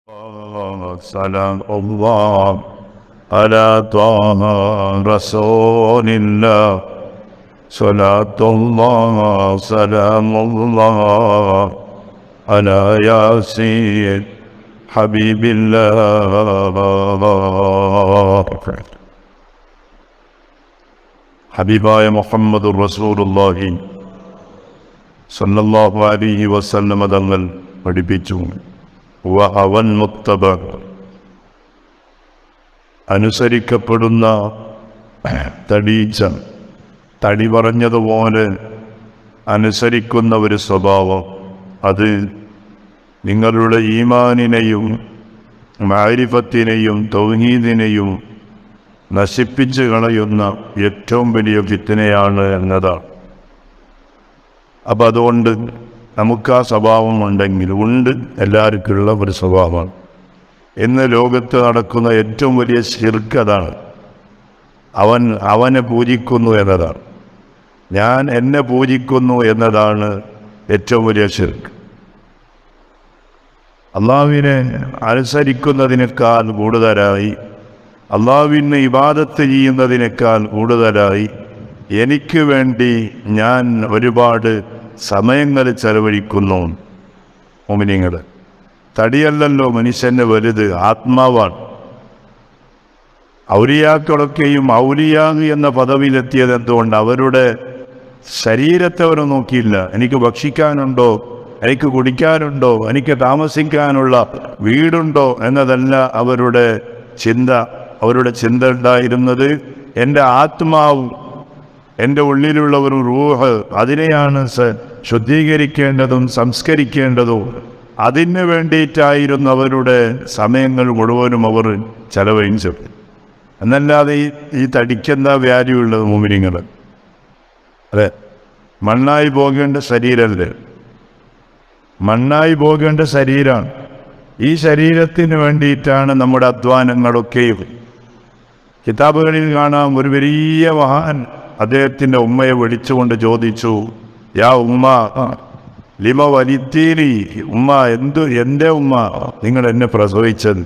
سلام الله على طه رسول الله صلاة الله سلام الله على ياسين حبيب الله ഹബീബായ മുഹമ്മദ് റസൂലുള്ളാഹി സല്ലല്ലാഹു അലൈഹി വസല്ലമ തങ്ങൾ പഠിപ്പിച്ചു വ അവൻ മുത്തബ അനുസരിക്കപ്പെടുന്ന തടീച്ച തടി പറഞ്ഞതുപോലെ അനുസരിക്കുന്ന ഒരു സ്വഭാവം അത് നിങ്ങളുടെ ഈമാനിനെയും മാരിഫത്തിനെയും തൗഹീദിനെയും നശിപ്പിച്ചു കളയുന്ന ഏറ്റവും വലിയ ഫിത്തിനയാണ് എന്നതാണ് അപ്പം അതുകൊണ്ട് നമുക്ക് ആ സ്വഭാവം ഉണ്ടെങ്കിൽ ഉണ്ട് എല്ലാവർക്കുള്ള ഒരു സ്വഭാവമാണ് ഇന്ന് ലോകത്ത് നടക്കുന്ന ഏറ്റവും വലിയ ശിർക്ക് അതാണ് അവൻ അവനെ പൂജിക്കുന്നു എന്നതാണ് ഞാൻ എന്നെ പൂജിക്കുന്നു എന്നതാണ് ഏറ്റവും വലിയ ശിർക്ക് അള്ളാഹുവിനെ അനുസരിക്കുന്നതിനേക്കാൾ കൂടുതലായി അള്ളാഹുവിന് ഇബാദത്ത് ചെയ്യുന്നതിനേക്കാൾ കൂടുതലായി എനിക്ക് വേണ്ടി ഞാൻ ഒരുപാട് സമയങ്ങൾ ചെലവഴിക്കുന്നു മോമിനിങ്ങൾ തടിയല്ലല്ലോ മനുഷ്യൻ്റെ വലുത് ആത്മാവാണ് ഔലിയാക്കളൊക്കെയും ഔലിയാഗ് എന്ന പദവിയിലെത്തിയത് എന്തുകൊണ്ട് അവരുടെ ശരീരത്തെ അവർ നോക്കിയില്ല എനിക്ക് ഭക്ഷിക്കാനുണ്ടോ എനിക്ക് കുടിക്കാനുണ്ടോ എനിക്ക് താമസിക്കാനുള്ള വീടുണ്ടോ എന്നതല്ല അവരുടെ ചിന്ത അവരുടെ ചിന്ത ഉണ്ടായിരുന്നത് എൻ്റെ ആത്മാവ് എൻ്റെ ഉള്ളിലുള്ള ഒരു റൂഹ് അതിനെയാണ് സ ശുദ്ധീകരിക്കേണ്ടതും സംസ്കരിക്കേണ്ടതും അതിന് വേണ്ടിയിട്ടായിരുന്നു അവരുടെ സമയങ്ങൾ മുഴുവനും അവർ ചെലവഴിച്ചത് എന്നല്ലാതെ ഈ ഈ തടിക്കെന്താ വാല്യൂ ഉള്ളത് മുമിനിങ്ങൾ അതെ മണ്ണായി പോകേണ്ട ശരീരമല്ലേ മണ്ണായി പോകേണ്ട ശരീരമാണ് ഈ ശരീരത്തിന് വേണ്ടിയിട്ടാണ് നമ്മുടെ അധ്വാനങ്ങളൊക്കെയും കിതാബുകളിൽ കാണാം ഒരു വലിയ മഹാൻ അദ്ദേഹത്തിൻ്റെ ഉമ്മയെ വിളിച്ചുകൊണ്ട് ചോദിച്ചു യാ ഉമ്മ ലിമ വലിത്തീരി ഉമ്മ എന്തു എൻ്റെ ഉമ്മ നിങ്ങൾ എന്നെ പ്രസവിച്ചത്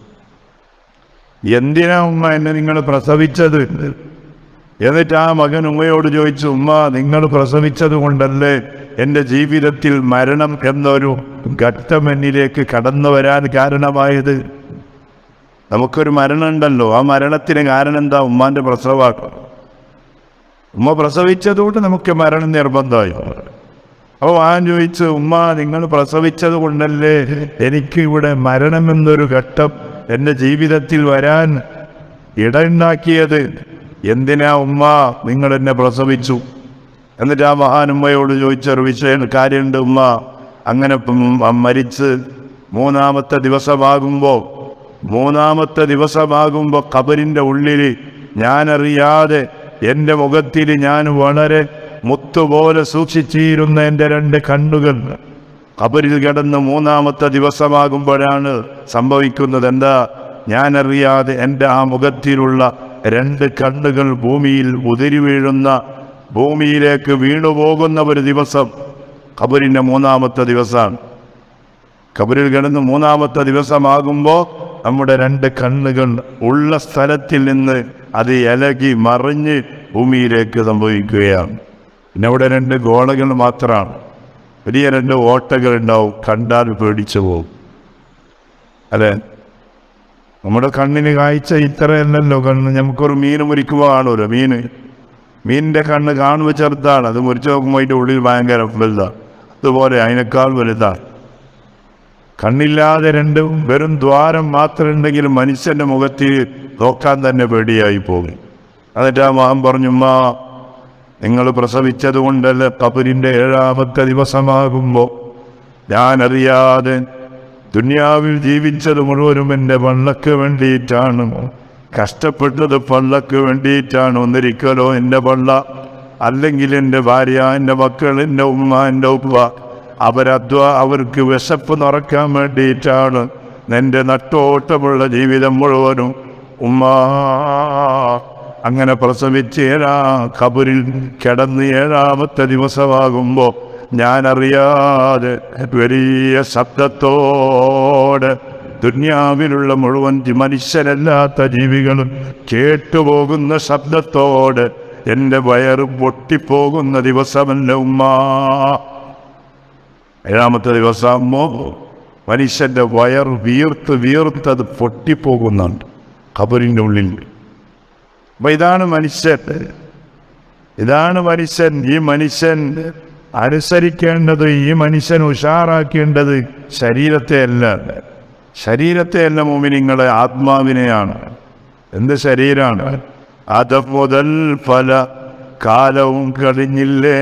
എന്തിനാ ഉമ്മ എന്നെ നിങ്ങൾ പ്രസവിച്ചത് എന്നിട്ട് ആ മകൻ ഉമ്മയോട് ചോദിച്ചു ഉമ്മ നിങ്ങൾ പ്രസവിച്ചത് കൊണ്ടല്ലേ എൻ്റെ ജീവിതത്തിൽ മരണം എന്നൊരു ഘട്ടം എന്നിലേക്ക് കടന്നു വരാൻ കാരണമായത് നമുക്കൊരു മരണം ഉണ്ടല്ലോ ആ മരണത്തിന് കാരണം എന്താ ഉമ്മാന്റെ പ്രസവാക്കം ഉമ്മ പ്രസവിച്ചതുകൊണ്ട് നമുക്ക് മരണം നിർബന്ധമായി അപ്പോൾ ആ ചോദിച്ചു ഉമ്മ നിങ്ങൾ പ്രസവിച്ചത് കൊണ്ടല്ലേ എനിക്ക് ഇവിടെ മരണം എന്നൊരു ഘട്ടം എൻ്റെ ജീവിതത്തിൽ വരാൻ ഇടയുണ്ടാക്കിയത് എന്തിനാ ഉമ്മ നിങ്ങൾ എന്നെ പ്രസവിച്ചു എന്നിട്ട് ആ മഹാനുമ്മയോട് ചോദിച്ചൊരു വിഷയം കാര്യമുണ്ട് ഉമ്മ അങ്ങനെ പം- മരിച്ച് മൂന്നാമത്തെ ദിവസമാകുമ്പോൾ മൂന്നാമത്തെ ദിവസമാകുമ്പോൾ കബറിൻ്റെ ഉള്ളിൽ ഞാനറിയാതെ എൻ്റെ മുഖത്തിൽ ഞാൻ വളരെ മുത്തുപോലെ സൂക്ഷിച്ചിരുന്ന എൻ്റെ രണ്ട് കണ്ണുകൾ കബറിൽ കിടന്ന് മൂന്നാമത്തെ ദിവസമാകുമ്പോഴാണ് സംഭവിക്കുന്നത് എന്താ ഞാനറിയാതെ എൻ്റെ ആ മുഖത്തിലുള്ള രണ്ട് കണ്ണുകൾ ഭൂമിയിൽ ഉതിരി വീഴുന്ന ഭൂമിയിലേക്ക് വീണുപോകുന്ന ഒരു ദിവസം കബറിൻ്റെ മൂന്നാമത്തെ ദിവസമാണ് കബറിൽ കിടന്ന് മൂന്നാമത്തെ ദിവസമാകുമ്പോൾ നമ്മുടെ രണ്ട് കണ്ണുകൾ ഉള്ള സ്ഥലത്തിൽ നിന്ന് അത് ഇലകി മറിഞ്ഞ് ഭൂമിയിലേക്ക് സംഭവിക്കുകയാണ് പിന്നെ അവിടെ രണ്ട് ഗോളകൾ മാത്രമാണ് വലിയ രണ്ട് ഓട്ടകൾ ഉണ്ടാവും കണ്ടാൽ പേടിച്ചു പോകും അല്ലേ നമ്മുടെ കണ്ണിന് കാഴ്ച ഇത്രയല്ലല്ലോ കണ്ണ് നമുക്കൊരു മീൻ മുറിക്കുമ്പോൾ കാണുമല്ലോ മീന് മീനിൻ്റെ കണ്ണ് കാണുമ്പോൾ ചെറുതാണ് അത് മുറിച്ച് നോക്കുമ്പോൾ അതിൻ്റെ ഉള്ളിൽ ഭയങ്കര വലുതാണ് അതുപോലെ അതിനേക്കാൾ വലുതാണ് കണ്ണില്ലാതെ രണ്ട് വെറും ദ്വാരം മാത്രം ഉണ്ടെങ്കിലും മനുഷ്യന്റെ മുഖത്തിൽ നോക്കാൻ തന്നെ പേടിയായി പോകും എന്നിട്ട് ആ മഹൻ പറഞ്ഞു ഉമ്മ നിങ്ങൾ പ്രസവിച്ചത് കൊണ്ടല്ല കബരിൻ്റെ ഏഴാമത്തെ ദിവസമാകുമ്പോൾ ഞാനറിയാതെ ദുനിയാവിൽ ജീവിച്ചത് മുഴുവനും എൻ്റെ പള്ളക്ക് വേണ്ടിയിട്ടാണ് കഷ്ടപ്പെട്ടത് പള്ളക്ക് വേണ്ടിയിട്ടാണ് ഒന്നിരിക്കലോ എൻ്റെ പള്ള അല്ലെങ്കിൽ എൻ്റെ ഭാര്യ എൻ്റെ മക്കൾ എൻ്റെ ഉമ്മ എൻ്റെ ഉപ്പ അവരധ്വ അവർക്ക് വിശപ്പ് നിറക്കാൻ വേണ്ടിയിട്ടാണ് എൻ്റെ നട്ടോട്ടമുള്ള ജീവിതം മുഴുവനും ഉമ്മ അങ്ങനെ പ്രസവിച്ച് ഏഴാ കബറിൽ കിടന്ന് ഏഴാമത്തെ ദിവസമാകുമ്പോൾ ഞാനറിയാതെ വലിയ ശബ്ദത്തോടെ ദുന്യാവിലുള്ള മുഴുവൻ ജി- മനുഷ്യരല്ലാത്ത ജീവികളും കേട്ടുപോകുന്ന ശബ്ദത്തോട് എൻ്റെ വയറ് പൊട്ടിപ്പോകുന്ന ദിവസമല്ല ഉമ്മ ഏഴാമത്തെ ദിവസമാകുമ്പോൾ മനുഷ്യൻ്റെ വയർ വീർത്ത് വീർത്തത് പൊട്ടിപ്പോകുന്നുണ്ട് ഖബറിൻ്റെ ഉള്ളിൽ അപ്പൊ ഇതാണ് മനുഷ്യൻ ഇതാണ് മനുഷ്യൻ ഈ മനുഷ്യൻ അനുസരിക്കേണ്ടത് ഈ മനുഷ്യൻ ഉഷാറാക്കേണ്ടത് ശരീരത്തെ അല്ല ശരീരത്തെ അല്ല മോമിനിങ്ങളെ ആത്മാവിനെയാണ് എന്ത് ശരീരമാണ് അത് മുതൽ പല കാലവും കഴിഞ്ഞില്ലേ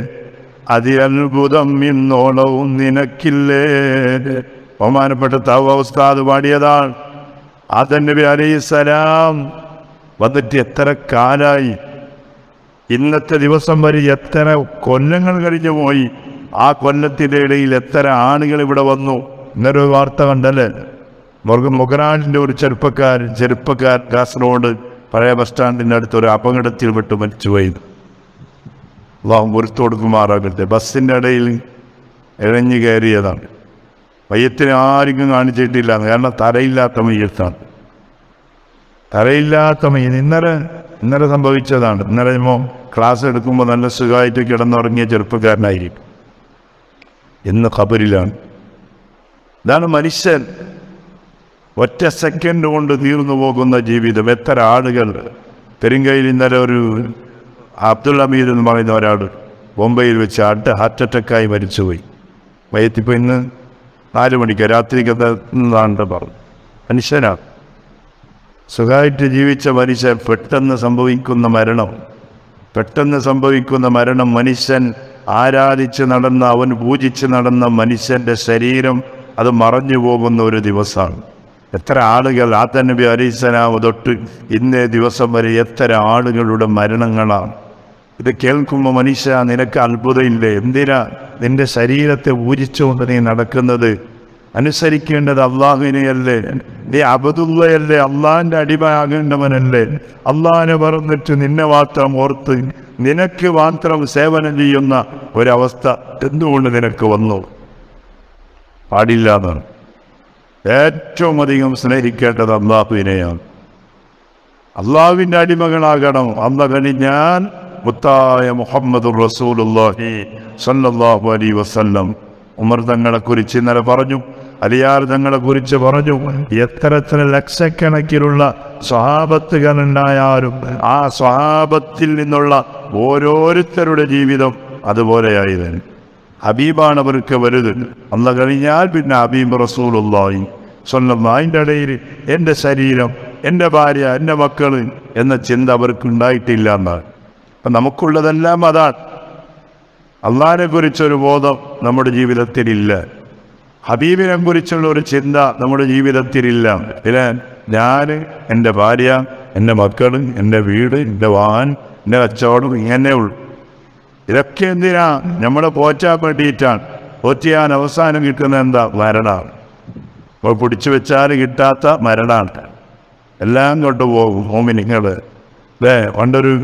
അതിഅത്ഭുതം ഇന്നോളവും നിനക്കില്ലേ ബഹുമാനപ്പെട്ട തവ ഉസ്താദ് പാടിയതാണ് ആദൻ നബി അലൈഹിസ്സലാം വന്നിട്ട് എത്ര കാലായി ഇന്നത്തെ ദിവസം വരെ എത്ര കൊല്ലങ്ങൾ കഴിഞ്ഞു പോയി ആ കൊല്ലത്തിൻ്റെ ഇടയിൽ എത്ര ആളുകൾ ഇവിടെ വന്നു ഇന്നൊരു വാർത്ത കണ്ടല്ലേ മുറുക മുഗനാടിൻ്റെ ഒരു ചെറുപ്പക്കാരൻ ചെറുപ്പക്കാരൻ കാസർഗോഡ് പഴയ ബസ് സ്റ്റാൻഡിൻ്റെ അടുത്ത് ഒരു അപകടത്തിൽ വിട്ട് മരിച്ചുപോയി അള്ളാഹു പുറത്തു കൊടുക്കുമാറാകട്ടെ ബസ്സിൻ്റെ ഇടയിൽ ഇഴഞ്ഞു കയറിയതാണ് മയ്യത്തിനെ ആർക്കും കാണിച്ചിട്ടില്ല കാരണം തലയില്ലാത്ത മയ്യത്താണ് തലയില്ലാത്ത മയ്യത്ത് ഇന്നലെ ഇന്നലെ സംഭവിച്ചതാണ് ഇന്നലെ മോ ക്ലാസ് എടുക്കുമ്പോൾ നല്ല സുഖമായിട്ട് കിടന്നുറങ്ങിയ ചെറുപ്പക്കാരനായിരിക്കും ഇന്ന് ഖബറിലാണ് ഇതാണ് മനുഷ്യൻ ഒറ്റ സെക്കൻഡ് കൊണ്ട് തീർന്നു പോകുന്ന ജീവിതം എത്ര ആളുകൾ പെരുങ്കയിൽ ഇന്നലെ ഒരു അബ്ദുൾ അമീർ എന്ന് പറയുന്ന ഒരാൾ ബോംബെയിൽ വെച്ച് അട്ട് ഹാർട്ട് അറ്റാക്കായി മരിച്ചുപോയി വയറ്റിപ്പോൾ ഇന്ന് നാല് മണിക്ക് രാത്രിക്കത്തെ എന്നാണ് പറഞ്ഞു മനുഷ്യനാണ് സുഖമായിട്ട് ജീവിച്ച മനുഷ്യൻ പെട്ടെന്ന് സംഭവിക്കുന്ന മരണം പെട്ടെന്ന് സംഭവിക്കുന്ന മരണം മനുഷ്യൻ ആരാധിച്ച് നടന്ന അവൻ പൂജിച്ച് നടന്ന മനുഷ്യൻ്റെ ശരീരം അത് മറഞ്ഞു പോകുന്ന ഒരു ദിവസമാണ് എത്ര ആളുകൾ ആദൻ നബി അലൈസലാം തൊട്ട് ഇന്നേ ദിവസം വരെ എത്ര ആളുകളുടെ മരണങ്ങളാണ് ഇത് കേൾക്കുമ്പോൾ മനുഷ്യ നിനക്ക് അത്ഭുതമില്ലേ എന്തിനാ നിന്റെ ശരീരത്തെ ഊരിച്ചുകൊണ്ട് നീ നടക്കുന്നത് അനുസരിക്കേണ്ടത് അള്ളാഹുവിനെയല്ലേ നീ അബദുള്ളയല്ലേ അള്ളാഹിൻ്റെ അടിമയാകേണ്ടവനല്ലേ അള്ളാഹിനെ പറഞ്ഞിട്ട് നിന്നെ മാത്രം ഓർത്ത് നിനക്ക് മാത്രം സേവനം ചെയ്യുന്ന ഒരവസ്ഥ എന്തുകൊണ്ട് നിനക്ക് വന്നു പാടില്ല എന്നാണ് ഏറ്റവും അധികം സ്നേഹിക്കേണ്ടത് അള്ളാഹുവിനെയാണ് അള്ളാഹുവിൻ്റെ അടിമകളാകണം അള്ളഹനി ഞാൻ മുത്തായ മുഹമ്മദ് റസൂലുള്ളാഹി സല്ലല്ലാഹു അലൈഹി വസല്ലം ഉമർ തങ്ങളെ കുറിച്ച് ഇന്നലെ പറഞ്ഞു അലിയാർ തങ്ങളെ കുറിച്ച് പറഞ്ഞു എത്ര എത്ര ലക്ഷക്കണക്കിലുള്ള സ്വഹാബത്തുകളുണ്ടായാലും ആ സ്വഹാബത്തിൽ നിന്നുള്ള ഓരോരുത്തരുടെ ജീവിതം അതുപോലെയായിരുന്നു ഹബീബാണ് അവർക്ക് വലുത് അന്ന് കഴിഞ്ഞാൽ പിന്നെ ഹബീബ് റസൂലുള്ളാഹി സ്വന്തം അതിൻ്റെ ഇടയിൽ എൻ്റെ ശരീരം എൻ്റെ ഭാര്യ എൻ്റെ മക്കൾ എന്ന ചിന്ത അവർക്ക് ഉണ്ടായിട്ടില്ല എന്നാണ് അപ്പം നമുക്കുള്ളതെല്ലാം അതാണ് അള്ളാഹിനെ കുറിച്ചൊരു ബോധം നമ്മുടെ ജീവിതത്തിലില്ല ഹബീബിനെ കുറിച്ചുള്ള ഒരു ചിന്ത നമ്മുടെ ജീവിതത്തിലില്ല പിന്നെ ഞാൻ എൻ്റെ ഭാര്യ എൻ്റെ മക്കൾ എൻ്റെ വീട് എൻ്റെ വാൻ എൻ്റെ കച്ചവടം ഇങ്ങനെ ഉള്ളു ഇതൊക്കെ എന്തിനാ നമ്മളെ പോറ്റാൻ വേണ്ടിയിട്ടാണ് പോറ്റിയാൻ അവസാനം കിട്ടുന്ന എന്താ മരണമാണ് അപ്പോൾ പിടിച്ചു വെച്ചാൽ കിട്ടാത്ത മരണമാണ് എല്ലാം കൊണ്ടുപോകും മോമിനിങ്ങൾ അല്ലേ പണ്ടൊരു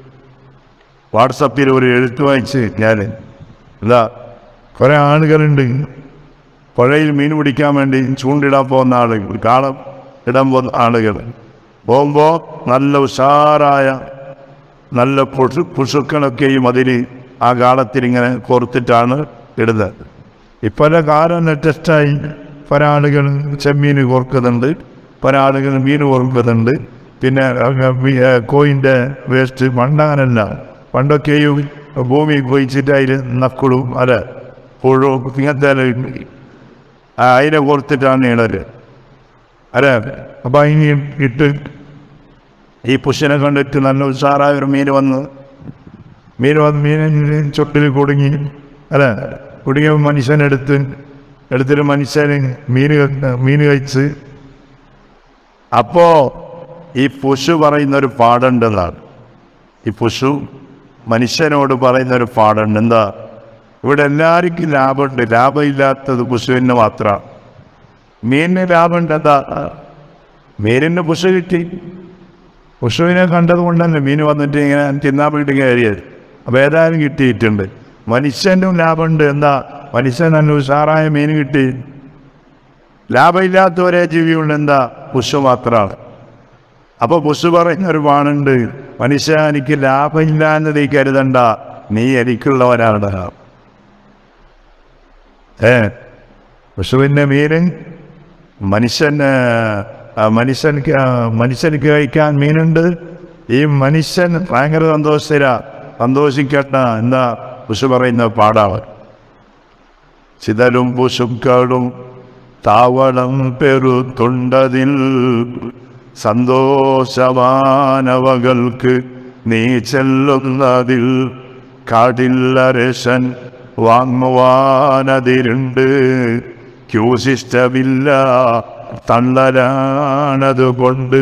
വാട്സപ്പിൽ ഒരു എഴുത്ത് വായിച്ച് ഞാൻ എന്താ കുറേ ആളുകളുണ്ട് പുഴയിൽ മീൻ പിടിക്കാൻ വേണ്ടി ചൂണ്ടിടാൻ പോകുന്ന ആളുകൾ കാളം ഇടാൻ പോകുന്ന ആളുകൾ പോകുമ്പോൾ നല്ല ഉഷാറായ നല്ല പുഷു പുഷുക്കളൊക്കെയും അതിൽ ആ കാലത്തിൽ ഇങ്ങനെ കോർത്തിട്ടാണ് ഇടുന്നത് ഇപ്പോൾ കാലം ലേറ്റസ്റ്റായി പല ആളുകൾ ചെമ്മീൻ കോർക്കുന്നുണ്ട് പല ആളുകൾ മീൻ കോർക്കുന്നുണ്ട് പിന്നെ കോയിൻ്റെ വേസ്റ്റ് പണ്ടങ്ങനല്ല പണ്ടൊക്കെയും ഭൂമി കൊയിച്ചിട്ട് അതിൽ നക്കുളും അല്ല പുഴു ഇങ്ങനത്തെ ആ അതിനെ കോർത്തിട്ടാണ് ഇടല് അല്ലേ അപ്പം അതിന് ഇട്ട് ഈ പുഷ്യനെ കണ്ടിട്ട് നല്ല ഉഷാറായ ഒരു മീൻ വന്ന് മീൻ വന്ന് മീൻ ചുട്ടിൽ കുടുങ്ങി അല്ലേ കുടുങ്ങിയ മനുഷ്യനെടുത്ത് എടുത്തിട്ട് മനുഷ്യന് മീൻ ക- മീൻ കഴിച്ച് അപ്പോൾ ഈ പുഷു പറയുന്ന ഒരു പാടുണ്ടെന്നാണ് ഈ പുഷു മനുഷ്യനോട് പറയുന്ന ഒരു പാടുണ്ട് എന്താ ഇവിടെ എല്ലാവർക്കും ലാഭമുണ്ട് ലാഭമില്ലാത്തത് പുഷുവിന് മാത്രമാണ് മീനിന് ലാഭമുണ്ട് എന്താ മീനിന് പുഷു കിട്ടി പുഷുവിനെ കണ്ടത് കൊണ്ടല്ലേ മീൻ വന്നിട്ട് ഇങ്ങനെ തിന്നാൻ വേണ്ടി കയറിയത് അപ്പോൾ ഏതായാലും കിട്ടിയിട്ടുണ്ട് മനുഷ്യനും ലാഭമുണ്ട് എന്താ മനുഷ്യൻ നല്ല ഉഷാറായ മീൻ കിട്ടി ലാഭമില്ലാത്ത ഒരേ ജീവിയുണ്ട് എന്താ പുഷു മാത്രമാണ് അപ്പോൾ പുഷു പറയുന്ന ഒരു പാടുണ്ട് മനുഷ്യ എനിക്ക് ലാഭമില്ല എന്ന് നീ കരുതണ്ട നീ എനിക്കുള്ളവരാണ് ഏ പശുവിൻ്റെ മീന് മനുഷ്യന് ആ, മനുഷ്യൻക്ക് ആ, മനുഷ്യർക്ക് കഴിക്കാൻ മീനുണ്ട് ഈ മനുഷ്യൻ ഭയങ്കര സന്തോഷത്തില സന്തോഷിക്കട്ട എന്താ പശു പറയുന്ന പാടാണ് ചിതലും പുശുക്കളും താവളം പെരുത്തുണ്ടതിൽ സന്തോഷമാനവകൾക്ക് നീ ചെല്ലുന്നതിൽ കാടില്ലരശൻ വാങ്ങുവാനതിരുണ്ട് ക്യൂശിഷ്ടമില്ല തള്ളലാണതുകൊണ്ട്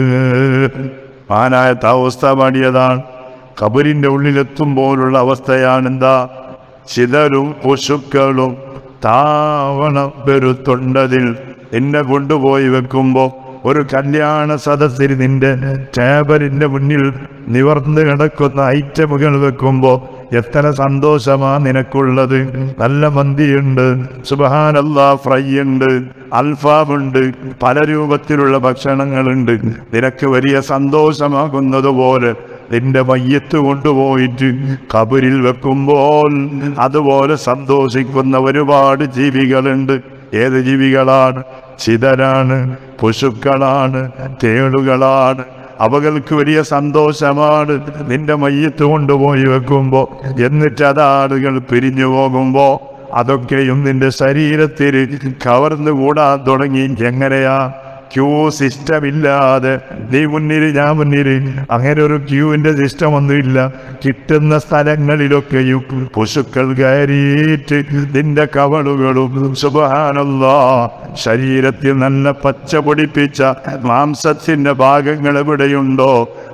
മാനായ അവസ്ഥ പാടിയതാണ് കബറിൻ്റെ ഉള്ളിലെത്തുമ്പോഴുള്ള അവസ്ഥയാണെന്താ ചിതരും പശുക്കളും താവണം പെരുത്തുണ്ടതിൽ എന്നെ കൊണ്ടുപോയി വെക്കുമ്പോൾ ഒരു കല്യാണ സദസ്സിൽ നിന്റെ ടേബലിൻ്റെ മുന്നിൽ നിവർന്ന് കിടക്കുന്ന ഐറ്റമുകൾ വെക്കുമ്പോൾ എത്ര സന്തോഷമാ നിനക്കുള്ളത് നല്ല മന്തിയുണ്ട് സുബഹാനല്ലാ ഫ്രൈ ഉണ്ട് അൽഫാമുണ്ട് പല രൂപത്തിലുള്ള ഭക്ഷണങ്ങളുണ്ട് നിനക്ക് വലിയ സന്തോഷമാകുന്നത് പോലെ നിന്റെ മയ്യത്ത് കൊണ്ടുപോയിട്ട് കബരിൽ വെക്കുമ്പോൾ അതുപോലെ സന്തോഷിക്കുന്ന ഒരുപാട് ജീവികളുണ്ട് ഏത് ജീവികളാണ് ചിതരാണ് പശുക്കളാണ് തേളുകളാണ് അവകൾക്ക് വലിയ സന്തോഷമാണ് നിന്റെ മയ്യത്ത് കൊണ്ടുപോയി വെക്കുമ്പോൾ എന്നിട്ട് അത് ആളുകൾ പിരിഞ്ഞു പോകുമ്പോൾ അതൊക്കെയും നിന്റെ ശരീരത്തിൽ കവർന്നുകൂടാൻ തുടങ്ങി എങ്ങനെയാ ക്യൂ സിസ്റ്റം ഇല്ലാതെ നീ മുന്നിൽ ഞാൻ മുന്നിൽ അങ്ങനെ ഒരു ക്യൂവിന്റെ സിസ്റ്റം ഒന്നുമില്ല കിട്ടുന്ന സ്ഥലങ്ങളിലൊക്കെയും പശുക്കൾ കയറിയിട്ട് നിന്റെ കവളുകളും സുബാനല്ല ശരീരത്തിൽ നല്ല പച്ച പൊടിപ്പിച്ച മാംസത്തിന്റെ ഭാഗങ്ങൾ എവിടെയുണ്ടോ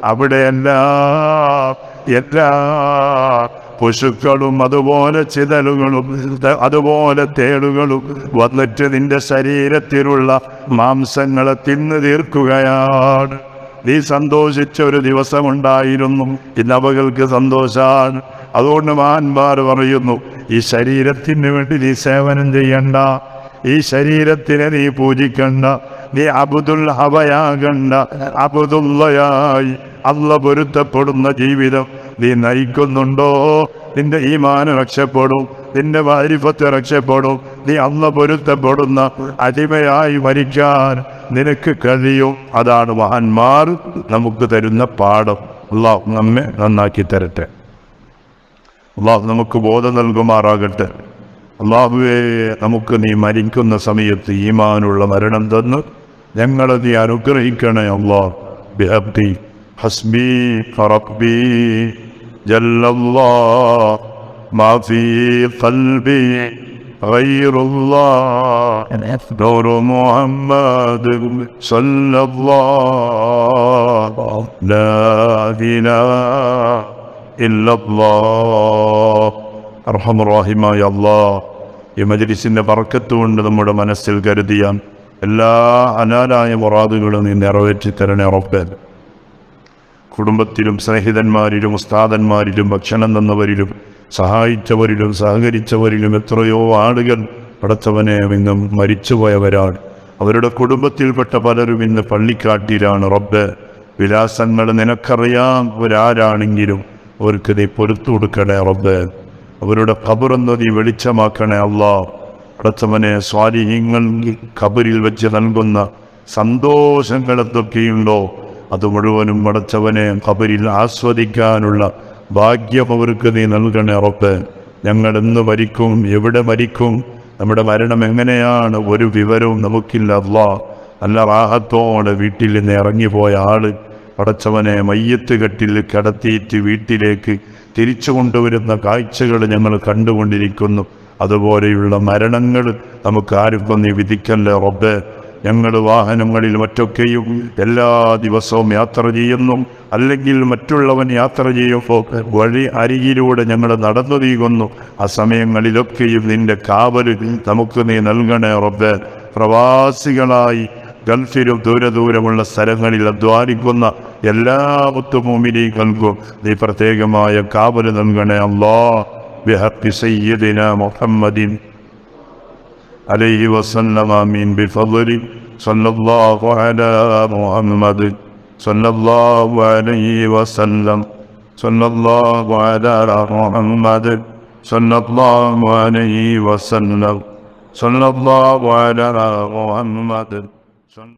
അവിടെയെല്ലാം എല്ലാ പശുക്കളും അതുപോലെ ചിതലുകളും ത- അതുപോലെ തേളുകളും വന്നിട്ട് നിന്റെ ശരീരത്തിലുള്ള മാംസങ്ങളെ തിന്നു തീർക്കുകയാണ് നീ സന്തോഷിച്ച ഒരു ദിവസമുണ്ടായിരുന്നു ഇന്ന് അവകൾക്ക് സന്തോഷാണ് അതുകൊണ്ട് മഹാന്മാർ പറയുന്നു ഈ ശരീരത്തിന് വേണ്ടി നീ സേവനം ചെയ്യണ്ട ഈ ശരീരത്തിനെ നീ പൂജിക്കണ്ട നീ അബുദുൽ ഹവയാകണ്ട അബുദുള്ളയായി അല്ല പൊരുത്തപ്പെടുന്ന ജീവിതം നീ നയിക്കുന്നുണ്ടോ നിന്റെ ഈമാന രക്ഷപ്പെടും നിന്റെ വാരിഫത്ത് രക്ഷപ്പെടും നീ അല്ല പൊരുത്തപ്പെടുന്ന അടിമയായി മരിക്കാൻ നിനക്ക് കഴിയും അതാണ് മഹാന്മാർ നമുക്ക് തരുന്ന പാഠം അള്ളാഹു നമ്മെ നന്നാക്കി തരട്ടെ അള്ളാഹു നമുക്ക് ബോധം നൽകുമാറാകട്ടെ അള്ളാഹുവെ നമുക്ക് നീ മരിക്കുന്ന സമയത്ത് ഈമാനുള്ള മരണം തന്ന് ഞങ്ങളെ നീ അനുഗ്രഹിക്കണേ അള്ളാഹ് ബിഹബ്ദി ഹസ്ബി റബ്ബി ജല്ലല്ലാഹ് മാ ഫീ ഖൽബി غير الله نور محمد صلى الله لا إله إلا الله അർഹമുറാഹിമായ അള്ളാ ഈ മജലിസിൻ്റെ പറക്കത്ത് കൊണ്ട് നമ്മുടെ മനസ്സിൽ കരുതിയ എല്ലാ അനാലായ മുറാദുകളും നീ നിറവേറ്റി തരണേ ഉറപ്പേ കുടുംബത്തിലും സ്നേഹിതന്മാരിലും ഉസ്താദന്മാരിലും ഭക്ഷണം തന്നവരിലും സഹായിച്ചവരിലും സഹകരിച്ചവരിലും എത്രയോ ആളുകൾ പടച്ചവനെ ഇന്നും മരിച്ചുപോയവരാണ് അവരുടെ കുടുംബത്തിൽപ്പെട്ട പലരും ഇന്ന് പള്ളിക്കാട്ടിലാണ് റബ്ബ് വിലാസങ്ങൾ നിനക്കറിയാം അവരാരാണെങ്കിലും അവർക്ക് നീ പൊരുത്തു കൊടുക്കണേ റബ്ബ് അവരുടെ ഖബറൊന്ന് നീ വെളിച്ചമാക്കണേ അള്ളാ പടച്ചവനെ സ്വാലിഹ്യങ്ങൾ ഖബറിൽ വെച്ച് നൽകുന്ന സന്തോഷങ്ങൾ എന്തൊക്കെയുണ്ടോ അത് മുഴുവനും പടച്ചവനെ ഖബറിൽ ആസ്വദിക്കാനുള്ള ഭാഗ്യം അവർക്ക് നീ നൽകണേ ഉറപ്പ് ഞങ്ങൾ എന്ന് മരിക്കും എവിടെ മരിക്കും നമ്മുടെ മരണം എങ്ങനെയാണ് ഒരു വിവരവും നമുക്കില്ല അല്ലാ നല്ല റാഹത്തോടെ വീട്ടിൽ നിന്ന് ഇറങ്ങിപ്പോയ ആള് പടച്ചവനെ മയ്യത്ത് കെട്ടിൽ കിടത്തിയിട്ട് വീട്ടിലേക്ക് തിരിച്ചു കൊണ്ടുവരുന്ന കാഴ്ചകൾ ഞങ്ങൾ കണ്ടുകൊണ്ടിരിക്കുന്നു അതുപോലെയുള്ള മരണങ്ങൾ നമുക്ക് ആർക്കും നീ വിധിക്കല്ലേ റബ്ബേ ഞങ്ങൾ വാഹനങ്ങളിൽ മറ്റൊക്കെയും എല്ലാ ദിവസവും യാത്ര ചെയ്യുന്നു അല്ലെങ്കിൽ മറ്റുള്ളവൻ യാത്ര ചെയ്യുമ്പോൾ വഴി അരികിലൂടെ ഞങ്ങൾ നടന്നു നീങ്ങുന്നു ആ സമയങ്ങളിലൊക്കെയും നിന്റെ കാവല് നമുക്ക് നീ നൽകണേ റബ്ബേ പ്രവാസികളായി ഗൾഫിലും ദൂരെ ദൂരമുള്ള സ്ഥലങ്ങളിൽ അധ്വാനിക്കുന്ന എല്ലാ മുത്തുമൂമിനികൾക്കും നീ പ്രത്യേകമായ കാവല് നൽകണേ അല്ലാ ബിഹക്കി സയ്യിദിന മുഹമ്മദിൻ عليه وسلم آمين بفضل صلى الله على محمد صلى الله عليه وسلم صلى الله على محمد صلى الله عليه وسلم صلى الله على محمد